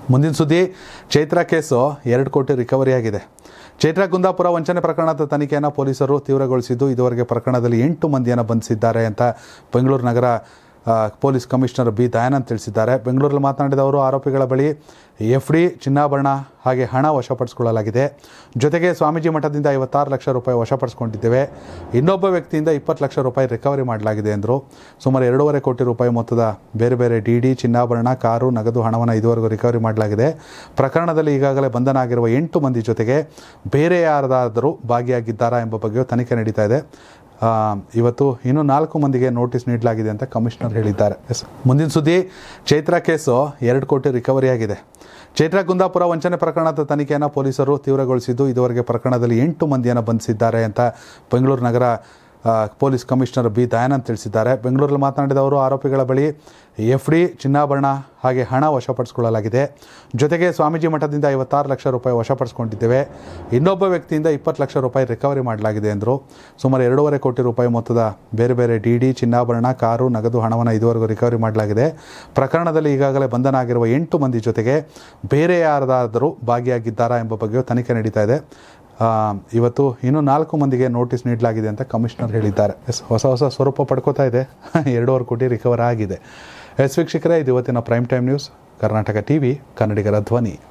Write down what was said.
ಮುಂದಿನ ಸುದ್ದಿ ಚೈತ್ರ ಕೇಸು ಎರಡು ಕೋಟಿ ರಿಕವರಿ ಆಗಿದೆ ಚೈತ್ರ ಕುಂದಾಪುರ ವಂಚನೆ ಪ್ರಕರಣದ ತನಿಖೆಯನ್ನು ಪೊಲೀಸರು ತೀವ್ರಗೊಳಿಸಿದ್ದು ಇದುವರೆಗೆ ಪ್ರಕರಣದಲ್ಲಿ ಎಂಟು ಮಂದಿಯನ್ನು ಬಂಧಿಸಿದ್ದಾರೆ ಅಂತ ಬೆಂಗಳೂರು ನಗರ ಆ, ಪೊಲೀಸ್ ಕಮಿಷನರ್ ಬಿ ದಯಾನಂದ್ ತಿಳಿಸಿದ್ದಾರೆ ಬೆಂಗಳೂರಲ್ಲಿ ಮಾತನಾಡಿದ ಅವರು ಆರೋಪಿಗಳ ಬಳಿ ಎಫ್ ಡಿ ಚಿನ್ನಾಭರಣ ಹಾಗೆ ಹಣ ವಶಪಡಿಸಿಕೊಳ್ಳಲಾಗಿದೆ ಜೊತೆಗೆ ಸ್ವಾಮೀಜಿ ಮಠದಿಂದ ಐವತ್ತಾರು ಲಕ್ಷ ರೂಪಾಯಿ ವಶಪಡಿಸಿಕೊಂಡಿದ್ದೇವೆ ಇನ್ನೊಬ್ಬ ವ್ಯಕ್ತಿಯಿಂದ ಇಪ್ಪತ್ತು ಲಕ್ಷ ರೂಪಾಯಿ ರಿಕವರಿ ಮಾಡಲಾಗಿದೆ ಎಂದರು ಸುಮಾರು ಎರಡೂವರೆ ಕೋಟಿ ರೂಪಾಯಿ ಮೊತ್ತದ ಬೇರೆ ಬೇರೆ ಡಿ ಡಿ ಚಿನ್ನಾಭರಣ ಕಾರು ನಗದು ಹಣವನ್ನು ಇದುವರೆಗೂ ರಿಕವರಿ ಮಾಡಲಾಗಿದೆ ಪ್ರಕರಣದಲ್ಲಿ ಈಗಾಗಲೇ ಬಂಧನ ಆಗಿರುವ ಎಂಟು ಮಂದಿ ಜೊತೆಗೆ ಬೇರೆ ಯಾರಾದರೂ ಭಾಗಿಯಾಗಿದ್ದಾರಾ ಎಂಬ ಬಗ್ಗೆಯೂ ತನಿಖೆ ನಡೀತಾ ಇದೆ ಆ, ಇವತ್ತು ಇನ್ನೂ ನಾಲ್ಕು ಮಂದಿಗೆ ನೋಟಿಸ್ ನೀಡಲಾಗಿದೆ ಅಂತ ಕಮಿಷನರ್ ಹೇಳಿದ್ದಾರೆ ಎಸ್ ಮುಂದಿನ ಸುದ್ದಿ ಚೈತ್ರ ಕೇಸು ಎರಡು ಕೋಟಿ ರಿಕವರಿ ಆಗಿದೆ ಚೈತ್ರ ಕುಂದಾಪುರ ವಂಚನೆ ಪ್ರಕರಣದ ತನಿಖೆಯನ್ನು ಪೊಲೀಸರು ತೀವ್ರಗೊಳಿಸಿದ್ದು ಇದುವರೆಗೆ ಪ್ರಕರಣದಲ್ಲಿ ಎಂಟು ಮಂದಿಯನ್ನು ಬಂಧಿಸಿದ್ದಾರೆ ಅಂತ ಬೆಂಗಳೂರು ನಗರ ಆ, ಪೊಲೀಸ್ ಕಮಿಷನರ್ ಬಿ ದಯಾನಂದ್ ತಿಳಿಸಿದ್ದಾರೆ ಬೆಂಗಳೂರಲ್ಲಿ ಮಾತನಾಡಿದ ಅವರು ಆರೋಪಿಗಳ ಬಳಿ ಎಫ್ ಡಿ ಚಿನ್ನಾಭರಣ ಹಾಗೆ ಹಣ ವಶಪಡಿಸಿಕೊಳ್ಳಲಾಗಿದೆ ಜೊತೆಗೆ ಸ್ವಾಮೀಜಿ ಮಠದಿಂದ ಐವತ್ತಾರು ಲಕ್ಷ ರೂಪಾಯಿ ವಶಪಡಿಸಿಕೊಂಡಿದ್ದೇವೆ ಇನ್ನೊಬ್ಬ ವ್ಯಕ್ತಿಯಿಂದ ಇಪ್ಪತ್ತು ಲಕ್ಷ ರೂಪಾಯಿ ರಿಕವರಿ ಮಾಡಲಾಗಿದೆ ಎಂದರು ಸುಮಾರು ಎರಡೂವರೆ ಕೋಟಿ ರೂಪಾಯಿ ಮೊತ್ತದ ಬೇರೆ ಬೇರೆ ಡಿ ಡಿ ಚಿನ್ನಾಭರಣ ಕಾರು ನಗದು ಹಣವನ್ನು ಇದುವರೆಗೂ ರಿಕವರಿ ಮಾಡಲಾಗಿದೆ ಪ್ರಕರಣದಲ್ಲಿ ಈಗಾಗಲೇ ಬಂಧನ ಆಗಿರುವ ಎಂಟು ಮಂದಿ ಜೊತೆಗೆ ಬೇರೆ ಯಾರಾದರೂ ಭಾಗಿಯಾಗಿದ್ದಾರಾ ಎಂಬ ಬಗ್ಗೆಯೂ ತನಿಖೆ ನಡೀತಾ ಇದೆ ಆ, ಇವತ್ತು ಇನ್ನೂ ನಾಲ್ಕು ಮಂದಿಗೆ ನೋಟಿಸ್ ನೀಡಲಾಗಿದೆ ಅಂತ ಕಮಿಷನರ್ ಹೇಳಿದ್ದಾರೆ ಎಸ್ ಹೊಸ ಹೊಸ ಸ್ವರೂಪ ಪಡ್ಕೋತಾ ಇದೆ ಎರಡೂವರೆ ಕೋಟಿ ರಿಕವರ್ ಆಗಿದೆ ಎಸ್ ವೀಕ್ಷಕರೇ ಇದು ಇವತ್ತಿನ prime time news Karnataka TV ಕನ್ನಡಿಗರ ಧ್ವನಿ